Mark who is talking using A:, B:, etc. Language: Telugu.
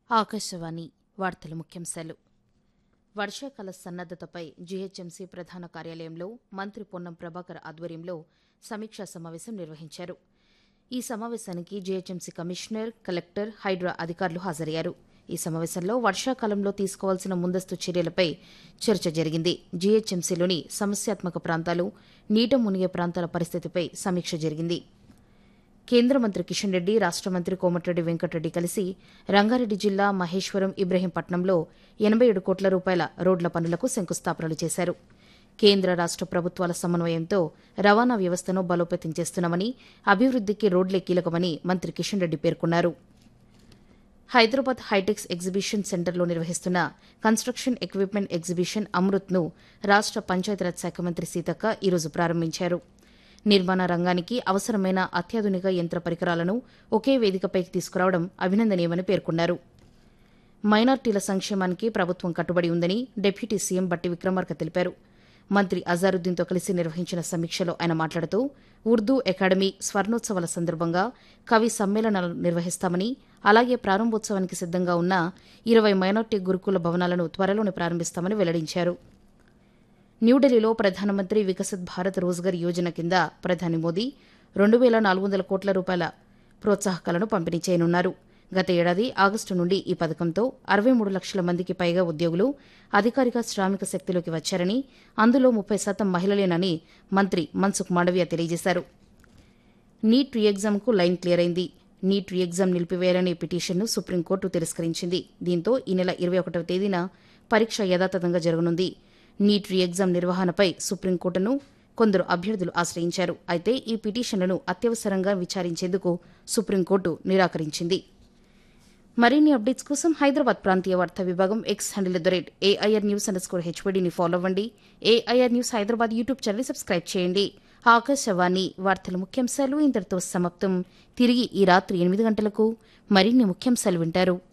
A: ఆకాశవాణి వార్తల ముఖ్యాంశాలు వర్షాకాల సన్నద్దతపై జీహెచ్ఎంసీ ప్రధాన కార్యాలయంలో మంత్రి పొన్నం ప్రభాకర్ ఆధ్వర్యంలో సమీక్షా సమావేశం నిర్వహించారు ఈ సమావేశానికి జీహెచ్ఎంసీ కమిషనర్ కలెక్టర్ హైడ్రా అధికారులు హాజరయ్యారు ఈ సమావేశంలో వర్షాకాలంలో తీసుకోవాల్సిన ముందస్తు చర్యలపై చర్చ జరిగింది జీహెచ్ఎంసీలోని సమస్యాత్మక ప్రాంతాలు నీట మునిగే ప్రాంతాల పరిస్థితిపై సమీక్ష జరిగింది కేంద్ర మంత్రి కిషన్ రెడ్డి రాష్ట మంత్రి కోమటిరెడ్డి వెంకటరెడ్డి కలిసి రంగారెడ్డి జిల్లా మహేశ్వరం ఇబ్రహీంపట్నంలో ఎనబై ఏడు కోట్ల రూపాయల రోడ్ల పనులకు శంకుస్థాపనలు చేశారు కేంద్ర రాష్ట ప్రభుత్వాల సమన్వయంతో రవాణా వ్యవస్థను బలోపేతం చేస్తున్నామని అభివృద్దికి రోడ్లే కీలకమని మంత్రి కిషన్ రెడ్డి పేర్కొన్నారు హైదరాబాద్ హైటెక్స్ ఎగ్జిబిషన్ సెంటర్లో నిర్వహిస్తున్న కన్స్ట్రక్షన్ ఎక్విప్మెంట్ ఎగ్జిబిషన్ అమృత్ను రాష్ట పంచాయతీరాజ్ శాఖ మంత్రి సీతక్క ఈరోజు ప్రారంభించారు నిర్మాణ రంగానికి అవసరమైన అత్యాధునిక యంత్ర పరికరాలను ఒకే వేదికపైకి తీసుకురావడం అభినందనీయమని పేర్కొన్నారు మైనార్టీల సంక్షేమానికి ప్రభుత్వం కట్టుబడి ఉందని డిప్యూటీ సీఎం బట్టి విక్రమార్క తెలిపారు మంత్రి అజారుద్దీన్తో కలిసి నిర్వహించిన సమీక్షలో ఆయన మాట్లాడుతూ ఉర్దూ అకాడమీ స్వర్ణోత్సవాల సందర్భంగా కవి సమ్మేళనాలు నిర్వహిస్తామని అలాగే ప్రారంభోత్సవానికి సిద్దంగా ఉన్న ఇరవై మైనార్టీ గురుకుల భవనాలను త్వరలోనే ప్రారంభిస్తామని వెల్లడించారు న్యూఢిల్లీలో ప్రధానమంత్రి వికసిత్ భారత్ రోజ్గర్ యోజన కింద ప్రధాని మోదీ రెండు వేల నాలుగు వందల కోట్ల రూపాయల ప్రోత్సాహకాలను పంపిణీ చేయనున్నారు గత ఏడాది ఆగస్టు నుండి ఈ పథకంతో అరవై మూడు లక్షల మందికి పైగా ఉద్యోగులు అధికారిక శ్రామిక శక్తిలోకి వచ్చారని అందులో ముప్పై శాతం మహిళలేనని మంత్రి మన్సుఖ్ మాండవీయ తెలియజేశారు నీట్ రీ ఎగ్జామ్కు లైన్ క్లియర్ అయింది నీట్ రీ ఎగ్జామ్ నిలిపివేయాలనే పిటిషన్ను సుప్రీంకోర్టు తిరస్కరించింది దీంతో ఈ నెల ఇరవై ఒకటవ తేదీన పరీక్ష యథాతథంగా జరగనుంది నీట్ రీ ఎగ్జామ్ నిర్వహణపై సుప్రీంకోర్టును కొందరు అభ్యర్థులు ఆశ్రయించారు అయితే ఈ పిటిషన్లను అత్యవసరంగా విచారించేందుకు సుప్రీంకోర్టు నిరాకరించింది మరిన్ని అప్డేట్స్ కోసం హైదరాబాద్ ప్రాంతీయ వార్తా విభాగం X handle the rate AIR news underscore హెచ్వీడీని ఫాలో అవ్వండి AIR news Hyderabad YouTube channel subscribe చేయండి ఆకాశవాణి వార్తల ముఖ్యాంశాలు ఇంతటితో సమాప్తం తిరిగి ఈ రాత్రి ఎనిమిది గంటలకు మరిన్ని ముఖ్యాంశాలు వింటారు